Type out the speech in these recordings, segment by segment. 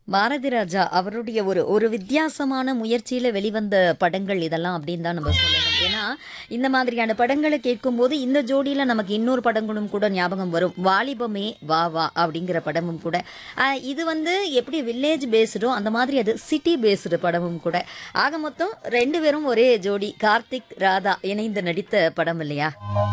பாரதி ராஜா அவருடைய ஒரு ஒரு வித்தியாசமான முயற்சியில வெளிவந்த படங்கள் இதெல்லாம் அப்படின்னு தான் நம்ம சொல்லணும் ஏன்னா இந்த மாதிரியான படங்களை கேட்கும்போது இந்த ஜோடியில நமக்கு இன்னொரு படங்களும் கூட ஞாபகம் வரும் வாலிபமே வா வா அப்படிங்கிற படமும் கூட ஆஹ் இது வந்து எப்படி வில்லேஜ் பேஸ்டோ அந்த மாதிரி அது சிட்டி பேஸ்டு படமும் கூட ஆக மொத்தம் ரெண்டு பேரும் ஒரே ஜோடி கார்த்திக் ராதா இணைந்து நடித்த படம் இல்லையா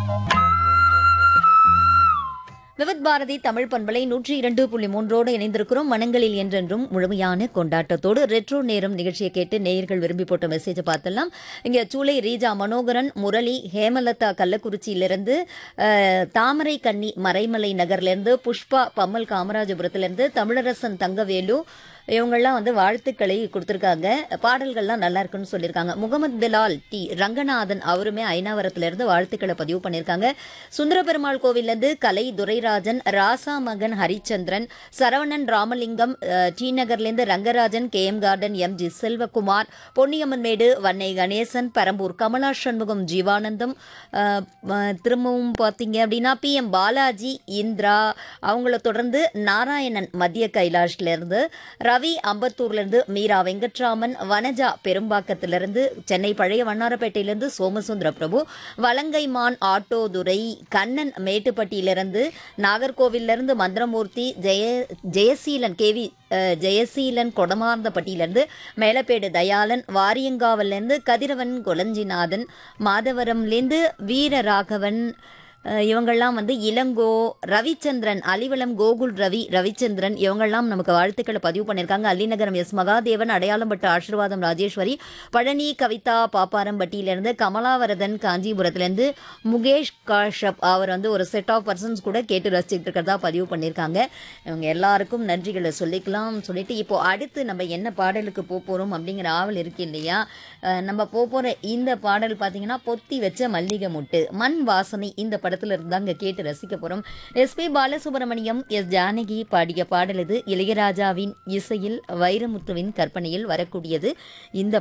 விவித் பாரதி தமிழ் பண்பலை நூற்றி இரண்டு புள்ளி மூன்றோடு இணைந்திருக்கிறோம் மனங்களில் என்றென்றும் முழுமையான கொண்டாட்டத்தோடு ரெட்ரோ நேரம் நிகழ்ச்சியை கேட்டு நேயர்கள் விரும்பி போட்ட மெசேஜை பார்த்தலாம் இங்கே சூளை ரீஜா மனோகரன் முரளி ஹேமலதா கள்ளக்குறிச்சியிலிருந்து அஹ், தாமரை கன்னி மறைமலை நகர்லேருந்து புஷ்பா பம்மல் காமராஜபுரத்துலேருந்து தமிழரசன் தங்கவேலு இவங்கெல்லாம் வந்து வாழ்த்துக்களை கொடுத்துருக்காங்க பாடல்கள்லாம் நல்லா இருக்குன்னு சொல்லியிருக்காங்க முகமது பிலால் டி ரங்கநாதன் அவருமே ஐநாவரத்திலிருந்து வாழ்த்துக்களை பதிவு பண்ணியிருக்காங்க சுந்தர பெருமாள் கோவிலேருந்து கலை துரைராஜன் ராசா மகன் ஹரிச்சந்திரன் சரவணன் ராமலிங்கம் அஹ், டி நகர்லேருந்து Rangarajan K M garden M G Selvakumar Ponniyamman Medu Vannai Ganesan Perambur Kamala Shanmugam Jeevanandam அஹ், ம- திரும்பவும் பார்த்தீங்க அப்படின்னா பி எம் பாலாஜி இந்திரா அவங்கள தொடர்ந்து நாராயணன் மத்திய கைலாஷ்லேருந்து ரவி அம்பத்தூர்லேருந்து மீரா வெங்கட்ராமன் வனஜா பெரும்பாக்கத்திலிருந்து சென்னை பழைய வண்ணாரப்பேட்டையிலிருந்து சோமசுந்தர பிரபு வலங்கைமான் ஆட்டோதுரை கண்ணன் மேட்டுப்பட்டியிலிருந்து நாகர்கோவிலிருந்து மந்திரமூர்த்தி ஜெய ஜெயசீலன் கேவி அஹ், ஜெயசீலன் கொடமார்ந்தப்பட்டியிலிருந்து மேலப்பேடு தயாளன் வாரியங்காவிலேருந்து கதிரவன் கொலஞ்சிநாதன் மாதவரம்லேருந்து வீரராகவன் அஹ் இவங்கெல்லாம் வந்து இளங்கோ ரவிச்சந்திரன் அலிவலம் கோகுல் ரவி ரவிச்சந்திரன் இவங்கெல்லாம் நமக்கு வாழ்த்துக்களை பதிவு பண்ணியிருக்காங்க அல்லிநகரம் எஸ் மகாதேவன் அடையாளம்பட்டு ஆசீர்வாதம் ராஜேஸ்வரி பழனி கவிதா பாப்பாரம்பட்டியிலேருந்து கமலாவரதன் காஞ்சிபுரத்துலேருந்து முகேஷ் காஷப் அவர் வந்து ஒரு செட் ஆஃப் பர்சன்ஸ் கூட கேட்டு ரசிச்சுட்டு இருக்கிறதா பதிவு பண்ணியிருக்காங்க இவங்க எல்லாருக்கும் நன்றிகளை சொல்லிக்கலாம் சொல்லிட்டு இப்போ அடுத்து நம்ம என்ன பாடலுக்கு போக போகிறோம் அப்படிங்கிற ஆவல் இருக்கு இல்லையா அஹ் நம்ம போக போகிற இந்த பாடல் பார்த்தீங்கன்னா பொத்தி வச்ச மல்லிகை முட்டு மண் வாசனை இந்த படத்துல இருந்தாங்க கேட்டு ரசிக்க போகிறோம் எஸ்பி பாலசுப்ரமணியம் எஸ் ஜானகி பாடிய பாடல் இது இளையராஜாவின் இசையில் வைரமுத்துவின் கற்பனையில் வரக்கூடியது இந்த